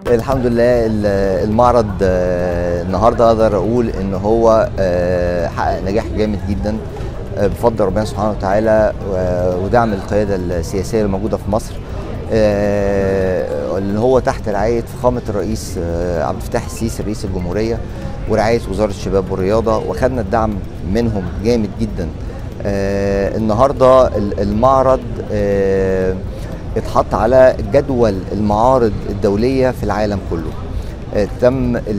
الحمد لله ال- المعرض آه، النهارده اقدر اقول ان هو آه، حقق نجاح جامد جدا آه، بفضل ربنا سبحانه وتعالى و- ودعم القياده السياسيه الموجوده في مصر آه، اللي هو تحت رعايه فخامه الرئيس آه، عبد الفتاح السيسي رئيس الجمهوريه ورعايه وزاره الشباب والرياضه واخدنا الدعم منهم جامد جدا آه، النهارده ال- المعرض آه، اتحط على جدول المعارض الدوليه في العالم كله آه، تم ال-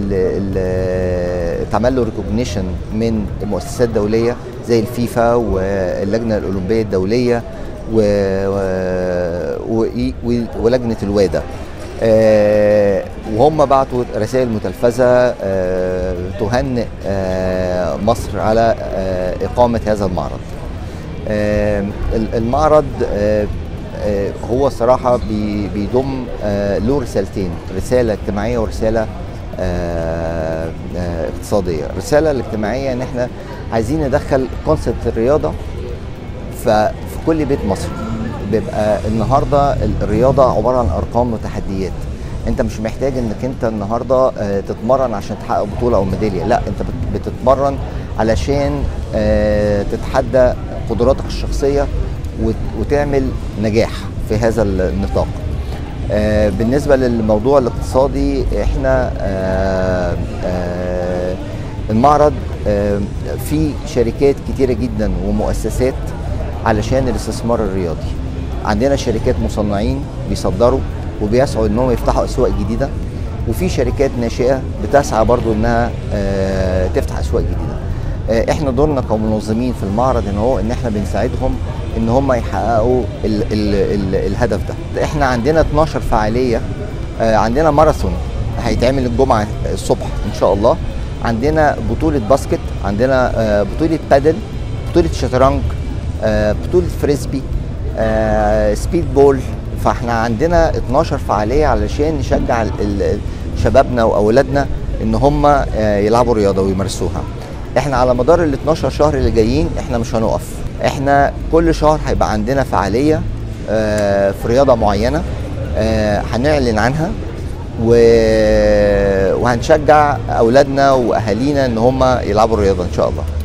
ال- اتعمل له ريكوجنيشن من مؤسسات دوليه زي الفيفا واللجنه الاولمبيه الدوليه و... و... و... ولجنه الوادا آه، وهم بعتوا رسائل متلفزه آه، تهنئ آه، مصر على آه، اقامه هذا المعرض آه، المعرض آه، آه، هو صراحة بي- بيضم آه، له رسالتين رسالة اجتماعية ورسالة آه، آه، اقتصادية الرسالة الاجتماعية ان احنا عايزين ندخل كونسبت الرياضة ف- في كل بيت مصري بيبقى النهارده الرياضه عباره عن ارقام وتحديات انت مش محتاج انك انت النهارده آه، تتمرن عشان تحقق بطوله او ميداليه لا انت بت- بتتمرن علشان آه، تتحدى قدراتك الشخصيه وت- وتعمل نجاح في هذا النطاق آه، بالنسبه للموضوع الاقتصادي احنا آه، آه، المعرض آه، فيه شركات كتيره جدا ومؤسسات علشان الاستثمار الرياضي عندنا شركات مصنعين بيصدروا وبيسعوا انهم يفتحوا اسواق جديده وفي شركات ناشئه بتسعى برضو انها آه، تفتح اسواق جديده آه، احنا دورنا كمنظمين في المعرض ان هو ان احنا بنساعدهم ان هم يحققوا ال ال ال الهدف ده احنا عندنا 12 فعاليه آه، عندنا ماراثون هيتعمل الجمعه الصبح ان شاء الله عندنا بطوله باسكت عندنا آه، بطوله بادل بطوله شطرنج آه، بطوله فريسبي آه، سبيد بول فاحنا عندنا 12 فعاليه علشان نشجع ال- ال- شبابنا واولادنا ان هم آه، يلعبوا رياضه ويمارسوها احنا على مدار ال 12 شهر اللي جايين احنا مش هنقف احنا كل شهر هيبقى عندنا فعاليه آه، في رياضه معينه آه، هنعلن عنها و- وهنشجع اولادنا واهالينا ان هم يلعبوا الرياضه ان شاء الله